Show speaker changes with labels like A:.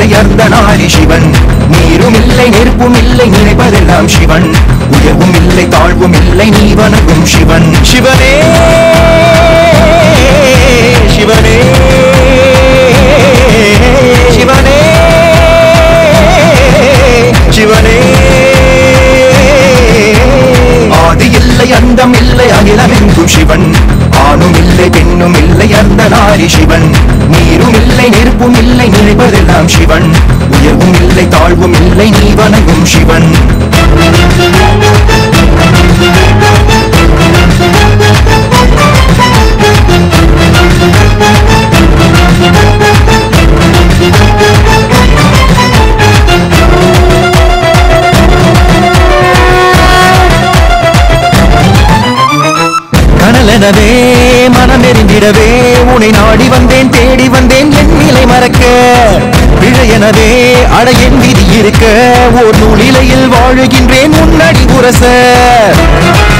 A: இல்லை அர்த்தநாரி சிவன் நீரும் இல்லை நெருப்பும் இல்லை நினைப்பதெல்லாம் சிவன் உயர்வும் இல்லை தாழ்வும் இல்லை நீ வணங்கும் சிவன் சிவனே சிவனே சிவனே சிவனே ஆதி இல்லை அந்தம் இல்லை அகிலமெங்கும் சிவன் ஆணும் இல்லை பெண்ணும் இல்லை அந்த நாரி சிவன் நீரும் இல்லை நெருப்பும் இல்லை நினைப்பதெல்லாம் சிவன் உயர்வும் இல்லை தாழ்வும் இல்லை நீ வணங்கும் சிவன் கனலெனவே மனமெறிந்திடவே உன்னை நாடி வந்தேன் தேடி வந்தேன் என் நிலை மறக்க பிழையெனவே அட என் விதி இருக்க ஓர் நூலிலையில் வாழுகின்றேன் முன்னடி உரச